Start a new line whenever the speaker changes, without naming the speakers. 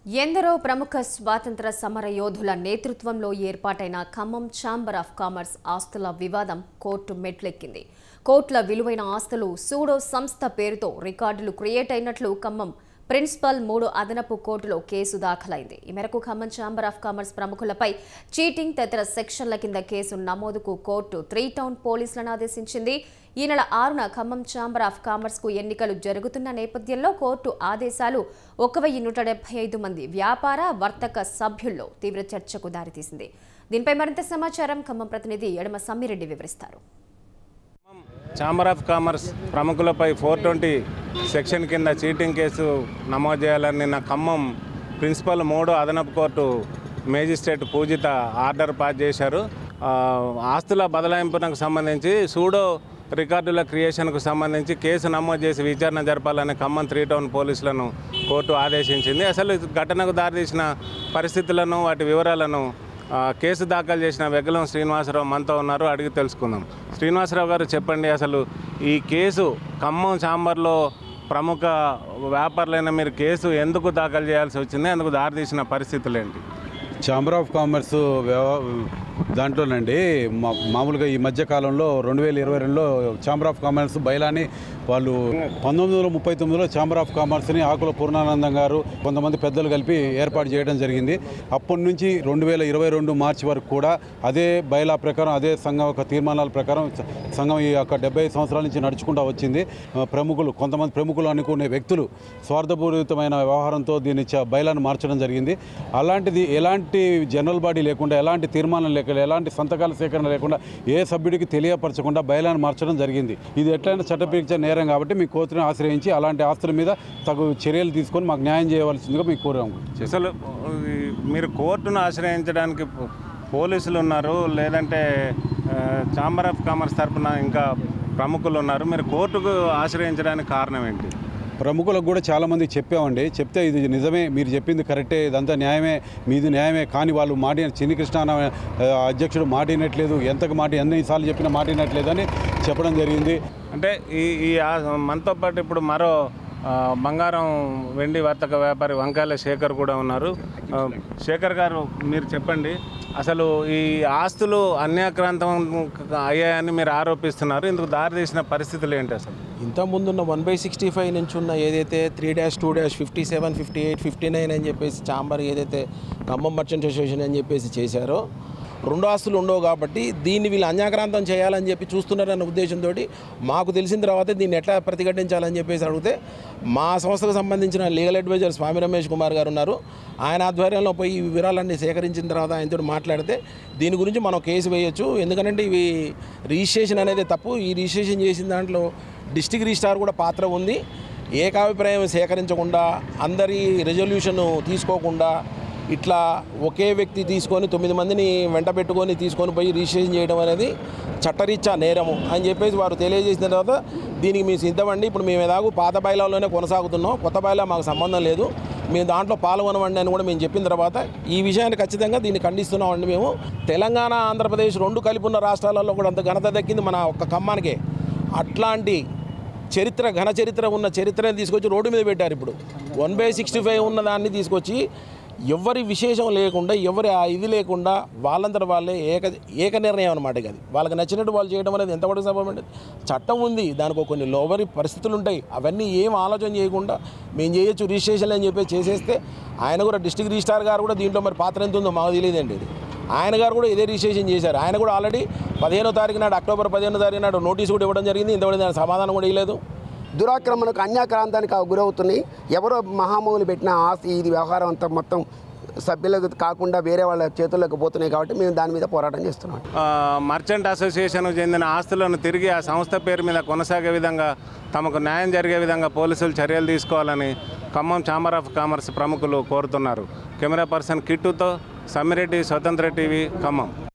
ఎందరో ప్రముఖ స్వాతంత్ర సమర యోధుల నేతృత్వంలో ఏర్పాటైన ఖమ్మం ఛాంబర్ ఆఫ్ కామర్స్ ఆస్తుల వివాదం కోర్టు మెట్లెక్కింది కోట్ల విలువైన ఆస్తులు సూడో సంస్థ పేరుతో రికార్డులు క్రియేట్ అయినట్లు ఖమ్మం ప్రిన్సిపల్ మూడు అదనపు కోర్టులో కేసు దాఖలైంది ఈ మేరకు ఖమ్మం ఛాంబర్ ఆఫ్ కామర్స్ ప్రముఖులపై చీటింగ్ తదితర సెక్షన్ల కింద కేసు నమోదుకు కోర్టు త్రీ టౌన్ పోలీసులను ఆదేశించింది ఈ నెల ఆరున ఖమ్మం ఛాంబర్ ఆఫ్ కామర్స్ కు ఎన్నికలు జరుగుతున్న నేపథ్యంలో కోర్టు ఆదేశాలు ఒక వెయ్యి నూట డెబ్బై ఐదు మంది వ్యాపార వర్తక సభ్యుల్లో తీవ్ర చర్చకు దారితీసింది దీనిపై మరింత సమాచారం ఖమ్మం ప్రతినిధి ఎడమ సమ్మిరెడ్డి వివరిస్తారు
ఛాంబర్ ఆఫ్ కామర్స్ ప్రముఖులపై ఫోర్ ట్వంటీ సెక్షన్ కింద చీటింగ్ కేసు నమోదు చేయాలని నిన్న ఖమ్మం ప్రిన్సిపల్ మూడు అదనపు court magistrate Pujitha order pass చేశారు ఆ, ఆస్తుల బదలాయింపునకు సంబంధించి సూడో రికార్డుల క్రియేషన్కు సంబంధించి కేసు నమోదు చేసి విచారణ జరపాలని ఖమ్మం త్రీ టౌన్ పోలీసులను కోర్టు ఆదేశించింది అసలు ఈ ఘటనకు దారితీసిన పరిస్థితులను వాటి వివరాలను ఆ, కేసు దాఖలు చేసిన వెగలం శ్రీనివాసరావు మనతో ఉన్నారు అడిగి తెలుసుకుందాం శ్రీనివాసరావు గారు చెప్పండి అసలు ఈ కేసు ఖమ్మం ఛాంబర్లో ప్రముఖ వ్యాపారులైన మీరు కేసు ఎందుకు దాఖలు చేయాల్సి వచ్చింది అందుకు దారితీసిన పరిస్థితులు ఏంటి
ఛాంబర్ ఆఫ్ కామర్స్ వ్యవ- దాంట్లోనండి మా మామూలుగా ఈ మధ్య కాలంలో రెండు వేల ఇరవై రెండులో ఛాంబర్ ఆఫ్ కామర్స్ బయలాని వాళ్ళు పంతొమ్మిది వందల ముప్పై తొమ్మిదిలో ఛాంబర్ ఆఫ్ కామర్స్ని ఆకుల పూర్ణానందం గారు కొంతమంది పెద్దలు కలిపి ఏర్పాటు చేయడం జరిగింది అప్పటి నుంచి రెండు వేల ఇరవై రెండు మార్చి వరకు కూడా అదే బయలా ప్రకారం అదే సంఘం యొక్క తీర్మానాల ప్రకారం స- సంఘం ఈ యొక్క డెబ్బై సంవత్సరాల నుంచి నడుచుకుంటూ వచ్చింది ఆ, ప్రముఖులు కొంతమంది ప్రముఖులు అనుకునే వ్యక్తులు స్వార్థపూరితమైన వ్యవహారంతో దీన్ని చ- బయలాను మార్చడం జరిగింది అలాంటిది ఎలాంటి జనరల్ బాడీ లేకుండా ఎలాంటి తీర్మానం లేకుండా ఎలాంటి సంతకాల సేకరణ లేకుండా ఏ సభ్యుడికి తెలియపరచకుండా బయలాను మార్చడం జరిగింది ఇది ఎట్లయినా చట్టపరీక్ష నేరం కాబట్టి మీ కోర్టును ఆశ్రయించి అలాంటి ఆస్తుల మీద తగు చర్యలు తీసుకొని మాకు న్యాయం చేయవలసిందిగా మీకు కోరాము
అసలు ఈ మీరు కోర్టును ఆశ్రయించడానికి పో- పోలీసులు ఉన్నారు లేదంటే ఆ, ఛాంబర్ ఆఫ్ కామర్స్ తరపున ఇంకా ప్రముఖులు ఉన్నారు మీరు కోర్టుకు ఆశ్రయించడానికి కారణం ఏంటి
ప్రముఖులకు కూడా చాలామంది చెప్పామండి చెప్తే ఇది నిజమే మీరు చెప్పింది కరెక్టే ఇదంతా న్యాయమే మీది న్యాయమే కానీ వాళ్ళు మాటి చిన్ని కృష్ణ అన్న, ఆ, అధ్యక్షుడు మాటినట్లేదు ఎంతకు మాట ఎన్నిసార్లు చెప్పినా మాటినట్లేదు అని చెప్పడం జరిగింది
అంటే ఈ ఈ ఆ- మనతో పాటు ఇప్పుడు మరో ఆ, బంగారం వెండి వర్తక వ్యాపారి వంకాయల శేఖర్ కూడా ఉన్నారు ఆ, శేఖర్ గారు మీరు చెప్పండి అసలు ఈ ఆస్తులు అన్యాక్రాంతం అయ్యాయని మీరు ఆరోపిస్తున్నారు ఇందుకు దారితీసిన పరిస్థితులు ఏంటి అసలు
ఇంత ముందున్న వన్ బై సిక్స్టీ ఫైవ్ నుంచి ఉన్న ఏదైతే three dash two dash fifty seven fifty eight fifty nine అని చెప్పేసి చాంబర్ ఏదైతే ఖమ్మం మర్చెంట్ అసోసియేషన్ అని చెప్పేసి చేశారో రెండు ఆస్తులు ఉండవు కాబట్టి దీన్ని వీళ్ళు అన్యాక్రాంతం చేయాలని చెప్పి చూస్తున్నారన్న ఉద్దేశంతో మాకు తెలిసిన తర్వాత దీన్ని ఎట్లా ప్రతిఘటించాలని చెప్పేసి అడిగితే మా సంస్థకు సంబంధించిన లీగల్ అడ్వైజర్ స్వామి రమేష్ కుమార్ గారు ఉన్నారు ఆయన ఆధ్వర్యంలో పోయి ఈ వివరాలన్నీ సేకరించిన తర్వాత ఆయనతో మాట్లాడితే దీని గురించి మనం కేసు వేయొచ్చు ఎందుకంటే ఇవి రిజిస్ట్రేషన్ అనేది తప్పు ఈ రిజిస్ట్రేషన్ చేసిన దాంట్లో డిస్టిక్ రిజిస్ట్రార్ కూడా పాత్ర ఉంది ఏకాభిప్రాయం సేకరించకుండా అందరి రెజల్యూషన్ తీసుకోకుండా ఇట్లా ఒకే వ్యక్తి తీసుకొని తొమ్మిది మందిని వెంట పెట్టుకొని తీసుకొని పోయి రిజిస్ట్రేషన్ చేయడం అనేది చట్టరీత్యా నేరము అని చెప్పేసి వారు తెలియజేసిన తర్వాత దీనికి మేము సిద్ధమండి ఇప్పుడు మేము ఎలాగూ పాత బయలాలోనే కొనసాగుతున్నాం కొత్త బయలా మాకు సంబంధం లేదు మేము దాంట్లో పాల్గొనవండి అని కూడా మేము చెప్పిన తర్వాత ఈ విషయాన్ని ఖచ్చితంగా దీన్ని ఖండిస్తున్నామండి మేము తెలంగాణ ఆంధ్రప్రదేశ్ రెండు కలిపి ఉన్న రాష్ట్రాలలో కూడా అంత ఘనత దక్కింది మన ఒక్క ఖమ్మానికే అట్లాంటి చరిత్ర ఘన చరిత్ర ఉన్న చరిత్రని తీసుకొచ్చి రోడ్డు మీద పెట్టారు ఇప్పుడు వన్ బై సిక్స్టీ ఫైవ్ ఉన్న దాన్ని తీసుకొచ్చి ఎవరి విశేషం లేకుండా ఎవరి ఆ ఇది లేకుండా వాళ్ళంతట వాళ్ళే ఏక ఏక నిర్ణయం అనమాట అది వాళ్ళకి నచ్చినట్టు వాళ్ళు చేయడం అనేది ఎంతవరకు సభమండి చట్టం ఉంది దానికి ఒక కొన్ని లోబరి పరిస్థితులు ఉంటాయి అవన్నీ ఏం ఆలోచన చేయకుండా మేము చేయొచ్చు రిజిస్ట్రేషన్ అని చెప్పి చేసేస్తే ఆయన కూడా డిస్ట్రిక్ట్ రిజిస్ట్రార్ గారు కూడా దీంట్లో మరి పాత్ర ఎంత ఉందో మాకు తెలియదండి ఇది ఆయన గారు కూడా ఇదే రిజిస్ట్రేషన్ చేశారు ఆయన కూడా ఆల్రెడీ పదిహేనో తారీఖు నాడు అక్టోబర్ పదిహేనో తారీఖు నాడు నోటీస్ కూడా ఇవ్వడం జరిగింది ఇంతవరకు దానికి సమాధానం కూడా ఇవ్వలేదు
దురాక్రమణకు అన్యాక్రాంతానికి అవి గురవుతున్నాయి ఎవరో మహామౌలు పెట్టిన ఆస్తి ఇది వ్యవహారం అంతా మొత్తం సభ్యులకు కాకుండా వేరే వాళ్ళ చేతుల్లోకి పోతున్నాయి కాబట్టి మేము దాని మీద పోరాటం చేస్తున్నాం
ఆ, మర్చెంట్ అసోసియేషన్కు చెందిన ఆస్తులను తిరిగి ఆ సంస్థ పేరు మీద కొనసాగే విధంగా తమకు న్యాయం జరిగే విధంగా పోలీసులు చర్యలు తీసుకోవాలని ఖమ్మం ఛాంబర్ ఆఫ్ కామర్స్ ప్రముఖులు కోరుతున్నారు కెమెరా పర్సన్ కిట్టుతో సమ్మిరెడ్డి స్వతంత్ర టీవీ ఖమ్మం